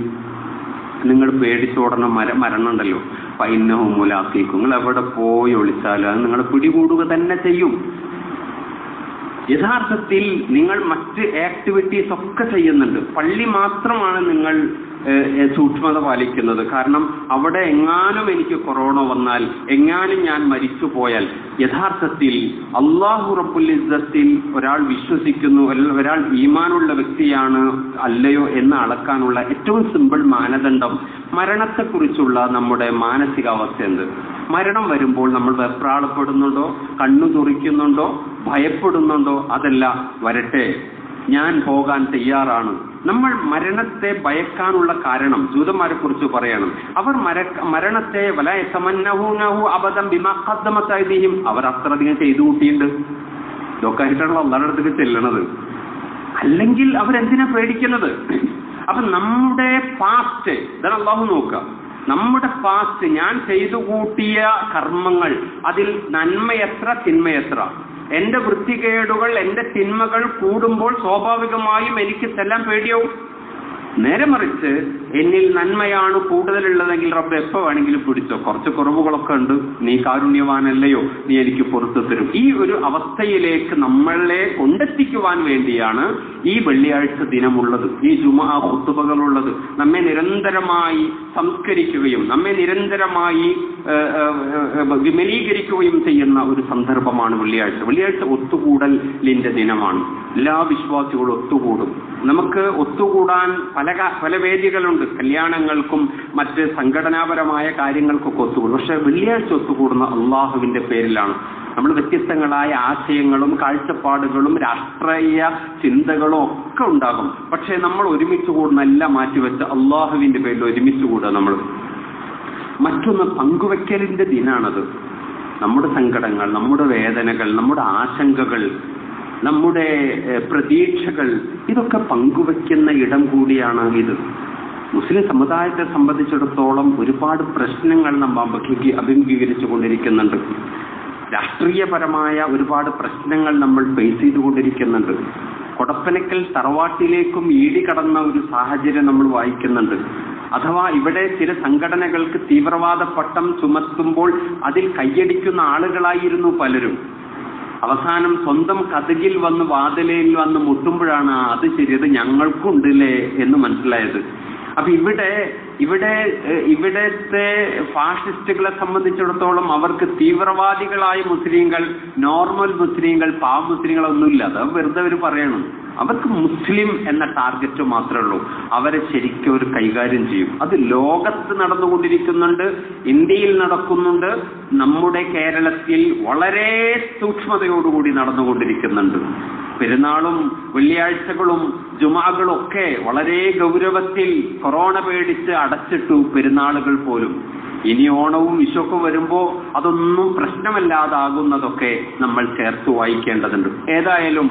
നിങ്ങൾ പേടിച്ചോടണം മര മരണം ഉണ്ടല്ലോ പൈന്നവും മുലാക്കിക്കും നിങ്ങൾ എവിടെ പോയി ഒളിച്ചാലും അത് നിങ്ങൾ പിടികൂടുക തന്നെ ചെയ്യും യഥാർത്ഥത്തിൽ നിങ്ങൾ മറ്റ് ആക്ടിവിറ്റീസ് ഒക്കെ ചെയ്യുന്നുണ്ട് പള്ളി മാത്രമാണ് നിങ്ങൾ ഏഹ്, ഏഹ്, സൂക്ഷ്മത പാലിക്കുന്നത് കാരണം അവിടെ എങ്ങാനും എനിക്ക് കൊറോണ വന്നാൽ എങ്ങാനും ഞാൻ മരിച്ചു പോയാൽ യഥാർത്ഥത്തിൽ അള്ളാഹു റബ്ബുൽ ഇസ്സത്തിൽ ഒരാൾ വിശ്വസിക്കുന്നു അല്ല ഒരാൾ ഈമാനുള്ള വ്യക്തിയാണ് അല്ലയോ എന്ന് അളക്കാനുള്ള ഏറ്റവും സിമ്പിൾ മാനദണ്ഡം മരണത്തെക്കുറിച്ചുള്ള നമ്മുടെ മാനസികാവസ്ഥ എന്ത് മരണം വരുമ്പോൾ നമ്മൾ വെപ്രാളപ്പെടുന്നുണ്ടോ കണ്ണു തുറിക്കുന്നുണ്ടോ ഭയപ്പെടുന്നുണ്ടോ അതല്ല വരട്ടെ ഞാൻ പോകാൻ തയ്യാറാണ് നമ്മൾ മരണത്തെ ഭയക്കാനുള്ള കാരണം ജൂതന്മാരെ കുറിച്ച് പറയണം അവർ മര മരണത്തെ വലയസമന്നഹൂനഹു അബദം ബിമഖദ്ദമത്തൈദിഹിം അവർ അത്രയധികം ചെയ്തു കൂട്ടിയിട്ടുണ്ട് ഇതൊക്കെയായിട്ടാണല്ലോ അള്ളാരുടെ അടുത്തേക്ക് ചെല്ലണത് അല്ലെങ്കിൽ അവരെന്തിനാ പേടിക്കുന്നത് അപ്പൊ നമ്മുടെ പാസ്റ്റ് ഇതാണ് അള്ളാഹു നോക്കുക നമ്മുടെ പാസ്റ്റ് ഞാൻ ചെയ്തു കൂട്ടിയ കർമ്മങ്ങൾ അതിൽ നന്മയെത്ര തിന്മയെത്ര എന്റെ വൃത്തികേടുകൾ എന്റെ തിന്മകൾ കൂടുമ്പോൾ സ്വാഭാവികമായും എനിക്ക് ചെല്ലാൻ പേടിയാവും നേരെ മറിച്ച് എന്നിൽ നന്മയാണ് കൂടുതലുള്ളതെങ്കിൽ റബ്ബ് എപ്പോ വേണമെങ്കിലും പിടിച്ചോ കുറച്ച് കുറവുകളൊക്കെ ഉണ്ട് നീ കാരുണ്യവാനല്ലയോ നീ എനിക്ക് പുറത്തു തരും ഈ ഒരു അവസ്ഥയിലേക്ക് നമ്മളെ കൊണ്ടെത്തിക്കുവാൻ വേണ്ടിയാണ് ഈ വെള്ളിയാഴ്ച ദിനമുള്ളത് ഈ ജുമാ കുത്തുബകളുള്ളത് നമ്മെ നിരന്തരമായി സംസ്കരിക്കുകയും നമ്മെ നിരന്തരമായി ഏഹ്, ഏഹ്, ഏഹ്, വിമലീകരിക്കുകയും ചെയ്യുന്ന ഒരു സന്ദർഭമാണ് വെള്ളിയാഴ്ച വെള്ളിയാഴ്ച ഒത്തുകൂടലിന്റെ ദിനമാണ് എല്ലാ വിശ്വാസികളും ഒത്തുകൂടും നമുക്ക് ഒത്തുകൂടാൻ പല കാ- പല വേദികളുണ്ട് കല്യാണങ്ങൾക്കും മറ്റ് സംഘടനാപരമായ കാര്യങ്ങൾക്കൊക്കെ ഒത്തുകൂടും പക്ഷെ വെള്ളിയാഴ്ച ഒത്തുകൂടുന്ന അള്ളാഹുവിന്റെ പേരിലാണ് നമ്മൾ വ്യത്യസ്തങ്ങളായ ആശയങ്ങളും കാഴ്ചപ്പാടുകളും രാഷ്ട്രീയ ചിന്തകളും ഒക്കെ ഉണ്ടാകും പക്ഷെ നമ്മൾ ഒരുമിച്ച് കൂടുന്ന എല്ലാം മാറ്റിവെച്ച് അള്ളാഹുവിന്റെ പേരിൽ ഒരുമിച്ച് കൂടുക നമ്മൾ മറ്റൊന്ന് പങ്കുവെക്കലിന്റെ ദിനാണത് നമ്മുടെ സങ്കടങ്ങൾ നമ്മുടെ വേദനകൾ നമ്മുടെ ആശങ്കകൾ നമ്മുടെ ഏഹ്, പ്രതീക്ഷകൾ ഇതൊക്കെ പങ്കുവെക്കുന്ന ഇടം കൂടിയാണ് ഇത് മുസ്ലിം സമുദായത്തെ സംബന്ധിച്ചിടത്തോളം ഒരുപാട് പ്രശ്നങ്ങൾ നമ്മൾ അഭിമുഖീ അഭിമുഖീകരിച്ചു കൊണ്ടിരിക്കുന്നുണ്ട് രാഷ്ട്രീയപരമായ ഒരുപാട് പ്രശ്നങ്ങൾ നമ്മൾ ഫേസ് ചെയ്തുകൊണ്ടിരിക്കുന്നുണ്ട് കൊടപ്പനക്കൽ തറവാട്ടിലേക്കും ഈടി കടന്ന ഒരു സാഹചര്യം നമ്മൾ വായിക്കുന്നുണ്ട് അഥവാ ഇവിടെ ചില സംഘടനകൾക്ക് തീവ്രവാദ പട്ടം ചുമത്തുമ്പോൾ അതിൽ കൈയടിക്കുന്ന ആളുകളായിരുന്നു പലരും അവസാനം സ്വന്തം കഥകിൽ വന്ന് വാതിലയിൽ വന്ന് മുട്ടുമ്പോഴാണ് ആ, അത് ശരി അത് ഞങ്ങൾക്കുണ്ടല്ലേ എന്ന് മനസ്സിലായത് അപ്പൊ ഇവിടെ ഇവിടെ ഏഹ്, ഇവിടത്തെ ഫാഷിസ്റ്റുകളെ സംബന്ധിച്ചിടത്തോളം അവർക്ക് തീവ്രവാദികളായ മുസ്ലിങ്ങൾ നോർമൽ മുസ്ലിങ്ങൾ പാവ മുസ്ലിങ്ങളൊന്നുമില്ല അത് വെറുതെ അവർ പറയണം അവർക്ക് മുസ്ലിം എന്ന ടാർഗറ്റ് മാത്രമേ ഉള്ളൂ അവരെ ശരിക്കും ഒരു കൈകാര്യം ചെയ്യും അത് ലോകത്ത് നടന്നുകൊണ്ടിരിക്കുന്നുണ്ട് ഇന്ത്യയിൽ നടക്കുന്നുണ്ട് നമ്മുടെ കേരളത്തിൽ വളരെ സൂക്ഷ്മതയോടുകൂടി നടന്നുകൊണ്ടിരിക്കുന്നുണ്ട് പെരുന്നാളും വെള്ളിയാഴ്ചകളും ജുമാകളും ഒക്കെ വളരെ ഗൗരവത്തിൽ കൊറോണ പേടിച്ച് അടച്ചിട്ടു പെരുന്നാളുകൾ പോലും ഇനി ഓണവും വിഷുവൊക്കെ വരുമ്പോ അതൊന്നും പ്രശ്നമല്ലാതാകുന്നതൊക്കെ നമ്മൾ ചേർത്ത് വായിക്കേണ്ടതുണ്ട് ഏതായാലും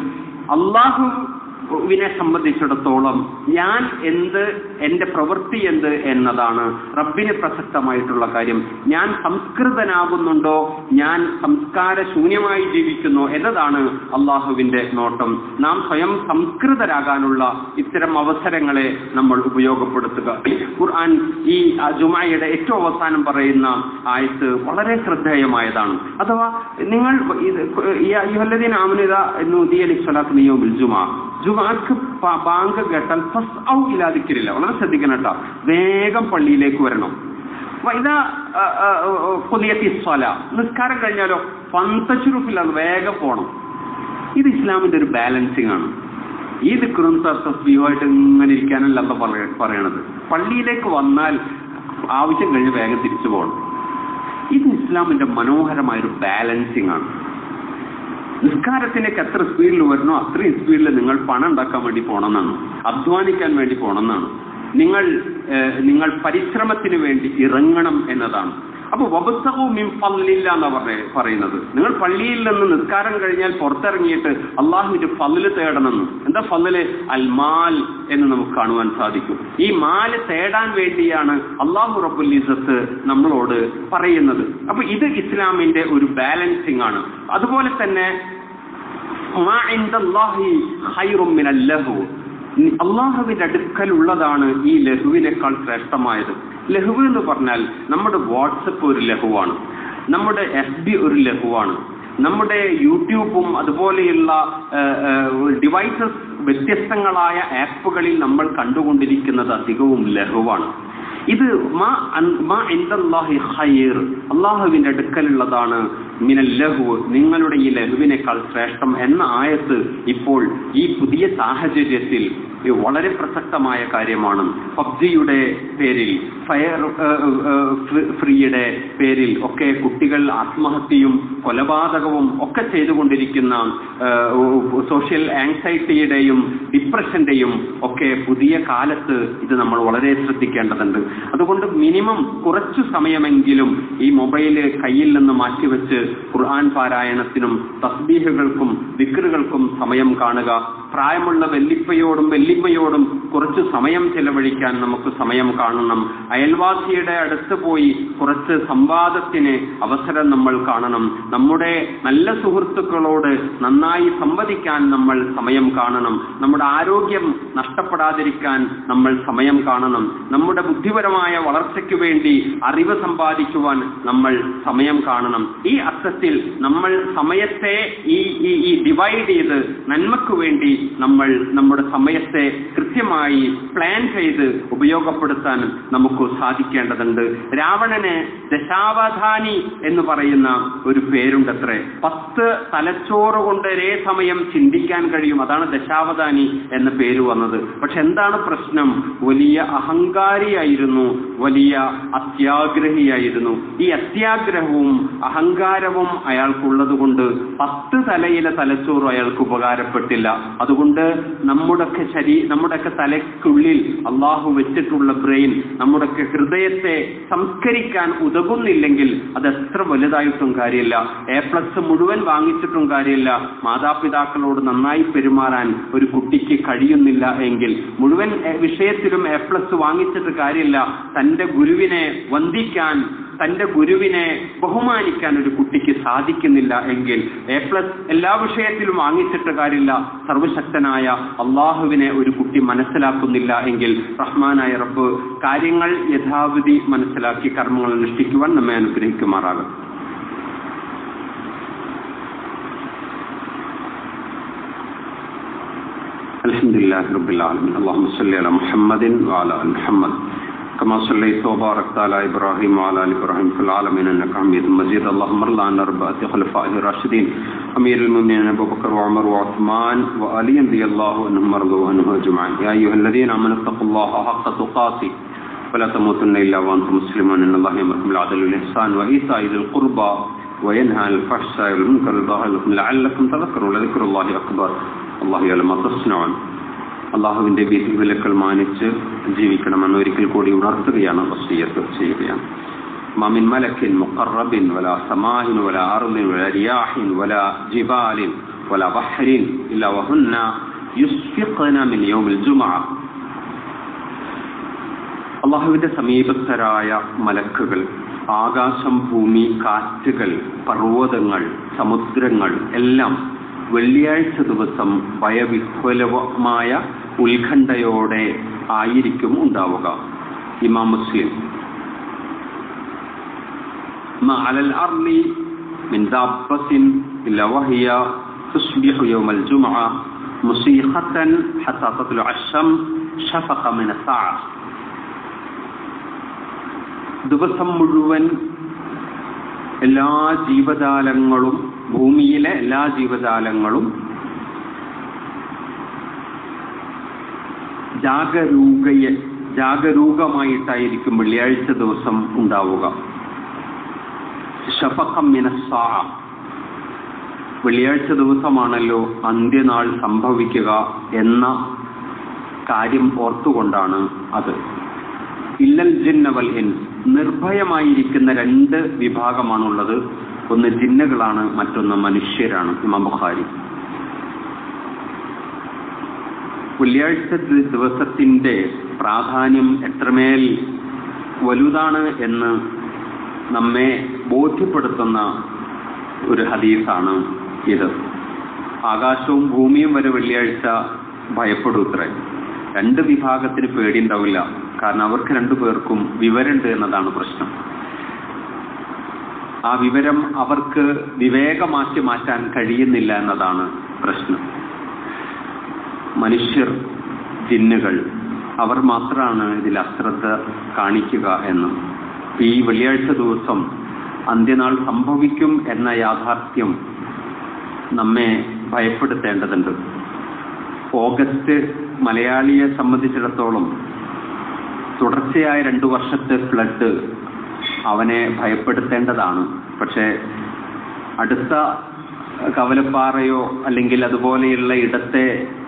അള്ളാഹുവിനെ സംബന്ധിച്ചിടത്തോളം ഞാൻ എന്ത് എന്റെ പ്രവൃത്തി എന്ത് എന്നതാണ് റബ്ബിന് പ്രസക്തമായിട്ടുള്ള കാര്യം ഞാൻ സംസ്കൃതനാകുന്നുണ്ടോ ഞാൻ സംസ്കാര ശൂന്യമായി ജീവിക്കുന്നു എന്നതാണ് അള്ളാഹുവിന്റെ നോട്ടം നാം സ്വയം സംസ്കൃതരാകാനുള്ള ഇത്തരം അവസരങ്ങളെ നമ്മൾ ഉപയോഗപ്പെടുത്തുക ഖുർആൻ ഈ ആ, ജുമായയുടെ ഏറ്റവും അവസാനം പറയുന്ന ആയത്ത് വളരെ ശ്രദ്ധേയമായതാണ് അഥവാ നിങ്ങൾ ഇത് ഈ അയ്യുഹല്ലദീന ആമനിത എന്ന് ഉദിയ സ്വലാത്ത് നിയോമിൽ ജുമാ ജുമാക്ക് പ- ബാങ്ക് കേട്ടാൽ ഫസ് ഔ ഇല്ലാതിരിക്കില്ല വളരെ ശ്രദ്ധിക്കണം കേട്ടോ വേഗം പള്ളിയിലേക്ക് വരണം ഇതാ പുതിയത്തി സ്വല നിസ്കാരം കഴിഞ്ഞാലോ പന്തച്ചുരുപ്പിലാണ് വേഗം പോണം ഇത് ഇസ്ലാമിന്റെ ഒരു ബാലൻസിങ് ആണ് ഈ ദിക്കറും തസ്ബീഹുമായിട്ട് ഇങ്ങനെ ഇരിക്കാനല്ല എന്താ പറയ പറയണത് പള്ളിയിലേക്ക് വന്നാൽ ആവശ്യം കഴിഞ്ഞ് വേഗം തിരിച്ചു പോകണം ഇത് ഇസ്ലാമിന്റെ മനോഹരമായ ഒരു ബാലൻസിങ് ആണ് നിസ്കാരത്തിലേക്ക് എത്ര സ്പീഡിൽ വരണോ അത്രയും സ്പീഡിൽ നിങ്ങൾ പണം ഉണ്ടാക്കാൻ വേണ്ടി പോകണമെന്നാണ് അധ്വാനിക്കാൻ വേണ്ടി പോകണമെന്നാണ് നിങ്ങൾ ഏഹ്, നിങ്ങൾ പരിശ്രമത്തിന് വേണ്ടി ഇറങ്ങണം എന്നതാണ് അപ്പൊ വബുസഹു മിൻ ഫല്ലില്ല എന്നാ പറഞ്ഞ പറയുന്നത് നിങ്ങൾ പള്ളിയിൽ നിന്ന് നിസ്കാരം കഴിഞ്ഞാൽ പുറത്തിറങ്ങിയിട്ട് അള്ളാഹുവിന്റെ ഫല്ല് തേടണമെന്ന് എന്താ ഫല്ല് അൽ മാൽ എന്ന് നമുക്ക് കാണുവാൻ സാധിക്കും ഈ മാല് തേടാൻ വേണ്ടിയാണ് അള്ളാഹു റബ്ബുൽ ഇസത്ത് നമ്മളോട് പറയുന്നത് അപ്പൊ ഇത് ഇസ്ലാമിന്റെ ഒരു ബാലൻസിങ് ആണ് അതുപോലെ തന്നെ മാ ഇൻദല്ലാഹി ഖൈറും മിനൽ ലഹു അള്ളാഹുവിന്റെ അടുക്കലുള്ളതാണ് ഈ ലഹുവിനേക്കാൾ ശ്രേഷ്ഠമായത് ലഹു എന്ന് പറഞ്ഞാൽ നമ്മുടെ വാട്സപ്പ് ഒരു ലഹുവാണ് നമ്മുടെ എഫ് ബി ഒരു ലഹുവാണ് നമ്മുടെ യൂട്യൂബും അതുപോലെയുള്ള ഡിവൈസസ് വ്യത്യസ്തങ്ങളായ ആപ്പുകളിൽ നമ്മൾ കണ്ടുകൊണ്ടിരിക്കുന്നത് അധികവും ലഹുവാണ് ഇത് മാ അൻ- മാ ഇൻദല്ലാഹി ഖൈർ അള്ളാഹുവിന്റെ അടുക്കലുള്ളതാണ് മിനൽ ലഹു നിങ്ങളുടെ ഈ ലഹുവിനേക്കാൾ ശ്രേഷ്ഠം എന്ന ആയത്ത് ഇപ്പോൾ ഈ പുതിയ സാഹചര്യത്തിൽ ഇത് വളരെ പ്രസക്തമായ കാര്യമാണ് പബ്ജിയുടെ പേരിൽ ഫയർ ഫ്രീയുടെ പേരിൽ ഒക്കെ കുട്ടികൾ ആത്മഹത്യയും കൊലപാതകവും ഒക്കെ ചെയ്തുകൊണ്ടിരിക്കുന്ന സോഷ്യൽ ആങ്സൈറ്റിയുടെയും ഡിപ്രഷന്റെയും ഒക്കെ പുതിയ കാലത്ത് ഇത് നമ്മൾ വളരെ ശ്രദ്ധിക്കേണ്ടതുണ്ട് അതുകൊണ്ട് മിനിമം കുറച്ചു സമയമെങ്കിലും ഈ മൊബൈല് കയ്യിൽ നിന്ന് മാറ്റിവെച്ച് ഖുർആൻ പാരായണത്തിനും തസ്ബീഹുകൾക്കും വിക്റുകൾക്കും സമയം കാണുക പ്രായമുള്ള വെല്ലിപ്പയോടും വെല്ലിമ്മയോടും കുറച്ച് സമയം ചെലവഴിക്കാൻ നമുക്ക് സമയം കാണണം അയൽവാസിയുടെ അടുത്ത് പോയി കുറച്ച് സംവാദത്തിന് അവസരം നമ്മൾ കാണണം നമ്മുടെ നല്ല സുഹൃത്തുക്കളോട് നന്നായി സംവദിക്കാൻ നമ്മൾ സമയം കാണണം നമ്മുടെ ആരോഗ്യം നഷ്ടപ്പെടാതിരിക്കാൻ നമ്മൾ സമയം കാണണം നമ്മുടെ ബുദ്ധിപരമായ വളർച്ചയ്ക്ക് വേണ്ടി അറിവ് സമ്പാദിക്കുവാൻ നമ്മൾ സമയം കാണണം ഈ അർത്ഥത്തിൽ നമ്മൾ സമയത്തെ ഈ ഈ ഈ ഡിവൈഡ് ചെയ്ത് നന്മക്ക് വേണ്ടി നമ്മൾ നമ്മുടെ സമയത്തെ കൃത്യമായി പ്ലാൻ ചെയ്ത് ഉപയോഗപ്പെടുത്താൻ നമുക്ക് സാധിക്കേണ്ടതുണ്ട് രാവണന് ദശാവധാനി എന്ന് പറയുന്ന ഒരു പേരുണ്ടത്രേ പത്ത് തലച്ചോറ് കൊണ്ട് ഒരേ സമയം ചിന്തിക്കാൻ കഴിയും അതാണ് ദശാവധാനി എന്ന പേര് വന്നത് പക്ഷെ എന്താണ് പ്രശ്നം വലിയ അഹങ്കാരിയായിരുന്നു വലിയ അത്യാഗ്രഹിയായിരുന്നു ഈ അത്യാഗ്രഹവും അഹങ്കാരവും അയാൾക്കുള്ളത് കൊണ്ട് പത്ത് തലയിലെ തലച്ചോറും അയാൾക്ക് ഉപകാരപ്പെട്ടില്ല അതുകൊണ്ട് നമ്മുടെയൊക്കെ ശരീ നമ്മുടെയൊക്കെ തലയ്ക്കുള്ളിൽ അള്ളാഹു വെച്ചിട്ടുള്ള ബ്രെയിൻ നമ്മുടെയൊക്കെ ഹൃദയത്തെ സംസ്കരിക്കാൻ ഉതകുന്നില്ലെങ്കിൽ അത് എത്ര വലുതായിട്ടും കാര്യമില്ല എ പ്ലസ് മുഴുവൻ വാങ്ങിച്ചിട്ടും കാര്യമില്ല മാതാപിതാക്കളോട് നന്നായി പെരുമാറാൻ ഒരു കുട്ടിക്ക് കഴിയുന്നില്ല എങ്കിൽ മുഴുവൻ എ, വിഷയത്തിലും എ പ്ലസ് വാങ്ങിച്ചിട്ട് കാര്യമില്ല തന്റെ ഗുരുവിനെ വന്ദിക്കാൻ തന്റെ ഗുരുവിനെ ബഹുമാനിക്കാൻ ഒരു കുട്ടിക്ക് സാധിക്കുന്നില്ല എങ്കിൽ എ പ്ലസ് എല്ലാ വിഷയത്തിലും വാങ്ങിച്ചിട്ട് കാര്യമില്ല സർവശക്തനായ അള്ളാഹുവിനെ ഒരു കുട്ടി മനസ്സിലാക്കുന്നില്ല എങ്കിൽ റഹ്മാനായ റബ്ബ് കാര്യങ്ങൾ യഥാവിധി മനസ്സിലാക്കി കർമ്മങ്ങൾ അനുഷ്ഠിക്കുവാൻ നമ്മെ അനുഗ്രഹിക്കുമാറാകും الحمد لله رب العالمين اللهم صل على محمد وعلى ال محمد كما صليت وباركت على ابراهيم وعلى ال ابراهيم في العالمين انك حميد مجيد اللهم ارض عن اربعه خلفائه الراشدين امير المؤمنين ابو بكر وعمر وعثمان وعلي رضي الله عنهم ورضوا عنه اجمعين يا ايها الذين امنوا اتقوا الله حق تقاته ولا تموتن الا وانتم مسلمون ان الله يامركم بالعدل والاحسان وايتاء ذي القربى وينهى عن الفحشاء والمنكر والبغي لعلكم تذكرون ولذكر الله اكبر الله يعلم ما تصنعون അള്ളാഹുവിന്റെ വിധി വിലക്കൾ മാനിച്ച് ജീവിക്കണമെന്ന് ഒരിക്കൽ കൂടി ഉണർത്തുകയാണ് വസീയത്ത് ചെയ്യുകയാണ് മമിൻ മലക്കിൻ മുഖറബിൻ വല സമാഹിൻ വല അറുലിൻ വല റിയാഹിൻ വല ജിബാലിൻ വല ബഹ്റിൻ ഇല്ല വഹുന്ന യുസ്ഫിഖന മിൻ യൗമിൽ ജുമഅ അള്ളാഹുവിന്റെ സമീപസ്ഥരായ മലക്കുകൾ ആകാശം ഭൂമി കാറ്റുകൾ പർവ്വതങ്ങൾ സമുദ്രങ്ങൾ എല്ലാം വെള്ളിയാഴ്ച ദിവസം ഭയവിഹ്വലമായ ഉത്കണ്ഠയോടെ ആയിരിക്കും ഉണ്ടാവുക ഇമാം മുസ്ലിം على الأرض من دابة إلا وهي تصبح يوم الجمعة مصيحة حتى تطلع الشمس شفق من الساعة ദിവസം മുഴുവൻ എല്ലാ ജീവജാലങ്ങളും ഭൂമിയിലെ എല്ലാ ജീവജാലങ്ങളും ജാഗരൂകയെ ജാഗരൂകമായിട്ടായിരിക്കും വെള്ളിയാഴ്ച ദിവസം ഉണ്ടാവുക ഷഫഖം മിനസ്സാ വെള്ളിയാഴ്ച ദിവസമാണല്ലോ അന്ത്യനാൾ സംഭവിക്കുക എന്ന കാര്യം ഓർത്തുകൊണ്ടാണ് അത് ഇല്ലൽ ജിന്നവൽ ഇൻസ് നിർഭയമായിരിക്കുന്ന രണ്ട് വിഭാഗമാണുള്ളത് ഒന്ന് ജിന്നുകളാണ് മറ്റൊന്ന് മനുഷ്യരാണ് ഇമാം ബുഖാരി വെള്ളിയാഴ്ച ദിവസത്തിന്റെ പ്രാധാന്യം എത്രമേൽ വലുതാണ് എന്ന് നമ്മെ ബോധ്യപ്പെടുത്തുന്ന ഒരു ഹദീസാണ് ഇത് ആകാശവും ഭൂമിയും വരെ വെള്ളിയാഴ്ച ഭയപ്പെടൂത്രേ രണ്ട് വിഭാഗത്തിന് പേടിയുണ്ടാവില്ല കാരണം അവർക്ക് രണ്ടു പേർക്കും വിവരമുണ്ട് എന്നതാണ് പ്രശ്നം ആ വിവരം അവർക്ക് വിവേകമാക്കി മാറ്റാൻ കഴിയുന്നില്ല എന്നതാണ് പ്രശ്നം മനുഷ്യർ ജിന്നുകൾ അവർ മാത്രമാണ് ഇതിൽ അശ്രദ്ധ കാണിക്കുക എന്ന് ഈ വെള്ളിയാഴ്ച ദിവസം അന്ത്യനാൾ സംഭവിക്കും എന്ന യാഥാർത്ഥ്യം നമ്മെ ഭയപ്പെടുത്തേണ്ടതുണ്ട് ഓഗസ്റ്റ് മലയാളിയെ സംബന്ധിച്ചിടത്തോളം തുടർച്ചയായ രണ്ടു വർഷത്തെ ഫ്ലഡ് അവനെ ഭയപ്പെടുത്തേണ്ടതാണ് പക്ഷേ അടുത്ത കവലപ്പാറയോ അല്ലെങ്കിൽ അതുപോലെയുള്ള ഇടത്തെ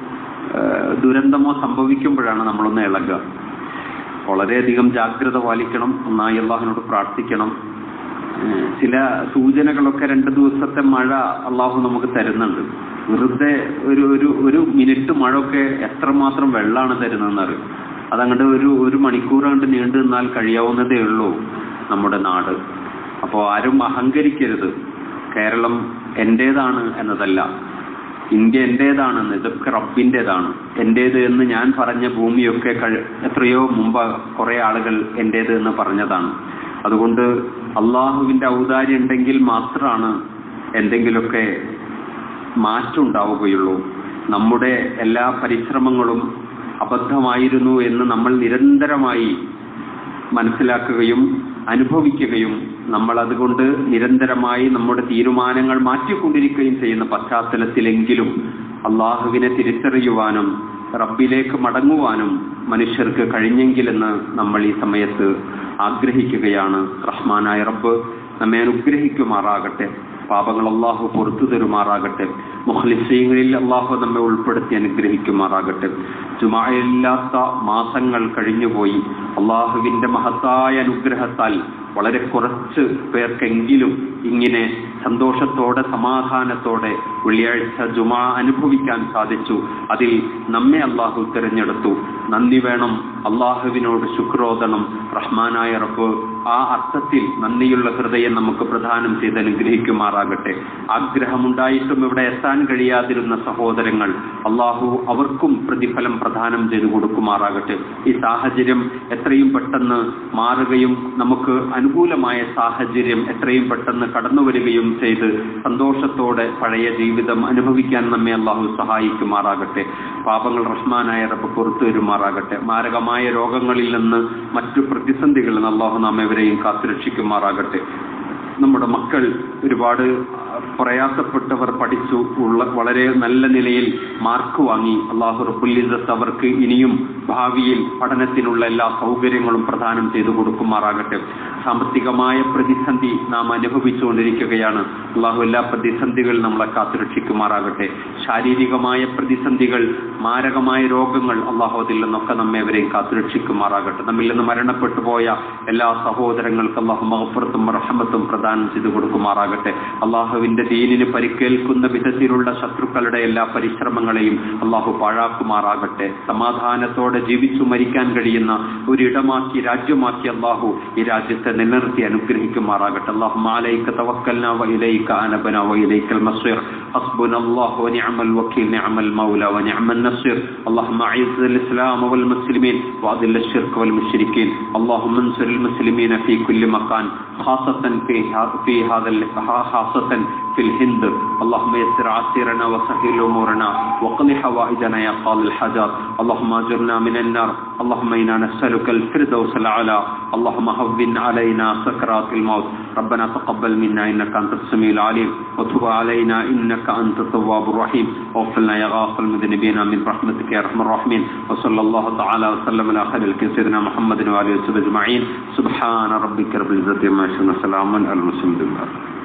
ദുരന്തമോ സംഭവിക്കുമ്പോഴാണ് നമ്മളൊന്ന് ഇളകുക വളരെയധികം ജാഗ്രത പാലിക്കണം ഒന്നായി അള്ളാഹുവിനോട് പ്രാർത്ഥിക്കണം ചില സൂചനകളൊക്കെ രണ്ട് ദിവസത്തെ മഴ അള്ളാഹു നമുക്ക് തരുന്നുണ്ട് വെറുതെ ഒരു ഒരു ഒരു മിനിറ്റ് മഴയൊക്കെ എത്രമാത്രം വെള്ളമാണ് തരുന്നതെന്നറിയും അതങ്ങോട്ട് ഒരു ഒരു മണിക്കൂർ കണ്ട് നീണ്ടു നിന്നാൽ കഴിയാവുന്നതേ ഉള്ളൂ നമ്മുടെ നാട് അപ്പോൾ ആരും അഹങ്കരിക്കരുത് കേരളം എന്റേതാണ് എന്നതല്ല ഇന്ത്യ എന്റേതാണെന്ന് ഇതൊക്കെ റബ്ബിൻ്റെതാണ് എന്റേത് എന്ന് ഞാൻ പറഞ്ഞ ഭൂമിയൊക്കെ എത്രയോ മുമ്പ് കുറെ ആളുകൾ എന്റേത് എന്ന് പറഞ്ഞതാണ് അതുകൊണ്ട് അള്ളാഹുവിന്റെ ഔദാര്യം ഉണ്ടെങ്കിൽ മാത്രമാണ് എന്തെങ്കിലുമൊക്കെ മാറ്റം ഉണ്ടാവുകയുള്ളൂ നമ്മുടെ എല്ലാ പരിശ്രമങ്ങളും അബദ്ധമായിരുന്നു എന്ന് നമ്മൾ നിരന്തരമായി മനസ്സിലാക്കുകയും അനുഭവിക്കുകയും നമ്മൾ അതുകൊണ്ട് നിരന്തരമായി നമ്മുടെ തീരുമാനങ്ങൾ മാറ്റിക്കൊണ്ടിരിക്കുകയും ചെയ്യുന്ന പശ്ചാത്തലത്തിലെങ്കിലും അള്ളാഹുവിനെ തിരിച്ചറിയുവാനും റബ്ബിലേക്ക് മടങ്ങുവാനും മനുഷ്യർക്ക് കഴിഞ്ഞെങ്കിലെന്ന് നമ്മൾ ഈ സമയത്ത് ആഗ്രഹിക്കുകയാണ് റഹ്മാനായ റബ്ബ് നമ്മെ അനുഗ്രഹിക്കുമാറാകട്ടെ പാപങ്ങൾ അള്ളാഹു പുറത്തു തരുമാറാകട്ടെ മുഖ്ലിസീങ്ങളിൽ അള്ളാഹു നമ്മെ ഉൾപ്പെടുത്തി അനുഗ്രഹിക്കുമാറാകട്ടെ ജുമായില്ലാത്ത മാസങ്ങൾ കഴിഞ്ഞുപോയി അള്ളാഹുവിന്റെ മഹത്തായ അനുഗ്രഹത്താൽ വളരെ കുറച്ച് പേർക്കെങ്കിലും ഇങ്ങനെ സന്തോഷത്തോടെ സമാധാനത്തോടെ വെള്ളിയാഴ്ച ജുമാ അനുഭവിക്കാൻ സാധിച്ചു അതിൽ നമ്മെ അള്ളാഹു തിരഞ്ഞെടുത്തു നന്ദി വേണം അള്ളാഹുവിനോട് ശുക്രോദനം റഹ്മാനായ റബ്ബ് ആ അർത്ഥത്തിൽ നന്ദിയുള്ള ഹൃദയം നമുക്ക് പ്രദാനം ചെയ്ത് അനുഗ്രഹിക്കുമാറാകട്ടെ ആഗ്രഹമുണ്ടായിട്ടും ഇവിടെ എത്താൻ കഴിയാതിരുന്ന സഹോദരങ്ങൾ അള്ളാഹു അവർക്കും പ്രതിഫലം പ്രദാനം ചെയ്തു കൊടുക്കുമാറാകട്ടെ ഈ സാഹചര്യം എത്രയും പെട്ടെന്ന് മാറുകയും നമുക്ക് അനുകൂലമായ സാഹചര്യം എത്രയും പെട്ടെന്ന് കടന്നു വരികയും ചെയ്ത് സന്തോഷത്തോടെ പഴയ ജീവിതം അനുഭവിക്കാൻ നമ്മെ അള്ളാഹു സഹായിക്കുമാറാകട്ടെ പാപങ്ങൾ റഹ്മാനായ റബ്ബ് പുറത്തു വരുമാറാകട്ടെ മാരകമായ രോഗങ്ങളിൽ നിന്ന് മറ്റു പ്രതിസന്ധികളിൽ നിന്ന് അള്ളാഹു നാം എവരെയും കാത്തുരക്ഷിക്കുമാറാകട്ടെ നമ്മുടെ മക്കൾ ഒരുപാട് പ്രയാസപ്പെട്ടവർ പഠിച്ചു ഉള്ള വളരെ നല്ല നിലയിൽ മാർക്ക് വാങ്ങി അള്ളാഹു റബുല്ലിസത്ത് അവർക്ക് ഇനിയും ഭാവിയിൽ പഠനത്തിനുള്ള എല്ലാ സൗകര്യങ്ങളും പ്രദാനം ചെയ്തു കൊടുക്കുമാറാകട്ടെ സാമ്പത്തികമായ പ്രതിസന്ധി നാം അനുഭവിച്ചുകൊണ്ടിരിക്കുകയാണ് അള്ളാഹു എല്ലാ പ്രതിസന്ധികൾ നമ്മളെ കാത്തുരക്ഷിക്കുമാറാകട്ടെ ശാരീരികമായ പ്രതിസന്ധികൾ മാരകമായ രോഗങ്ങൾ അള്ളാഹു അതിൽ നിന്നൊക്കെ നമ്മെവരെയും കാത്തുരക്ഷിക്കുമാറാകട്ടെ നമ്മിൽ നിന്ന് മരണപ്പെട്ടു പോയ എല്ലാ സഹോദരങ്ങൾക്കും അള്ളാഹു മഹപ്പുറത്തും റഹമത്തും പ്രദാനം ചെയ്തു കൊടുക്കുമാറാകട്ടെ അള്ളാഹുവിന്റെ ദീനിന് പരിക്കേൽക്കുന്ന വിധത്തിലുള്ള ശത്രുക്കളുടെ എല്ലാ പരിശ്രമങ്ങളെയും അള്ളാഹു പാഴാക്കുമാറാകട്ടെ സമാധാനത്തോടെ ജീവിച്ചു മരിക്കാൻ കഴിയുന്ന ഒരിടമാക്കി രാജ്യമാക്കി അള്ളാഹു ഈ രാജ്യത്തെ നിലനിർത്തി അനുഗ്രഹിക്കുമാറാകട്ടെ അള്ളാഹു മാലയിക്ക തവക്കൽന വയിലയിക്ക അനബന വയിലയിക്കൽ മസ്വീർ حسبنا الله ونعم الوكيل نعم المولى ونعم النصير اللهم اعز الاسلام والمسلمين واذل الشرك والمشركين اللهم انصر المسلمين في كل مكان خاصة في في هذا خاصة في الهند اللهم يسر عسيرنا وسهل امورنا وقض حوائجنا يا قاضي الحاجات اللهم اجرنا من النار اللهم انا نسالك الفردوس الاعلى اللهم هون علينا سكرات الموت ربنا تقبل منا انك انت السميع العليم وتب علينا انك انت التواب الرحيم واغفر لنا يا غافر المذنبين من رحمتك يا ارحم الراحمين وصلى الله تعالى وسلم على خير الخلق سيدنا محمد وعلى اله وصحبه اجمعين سبحان ربك رب العزه عما يصفون وسلام على المرسلين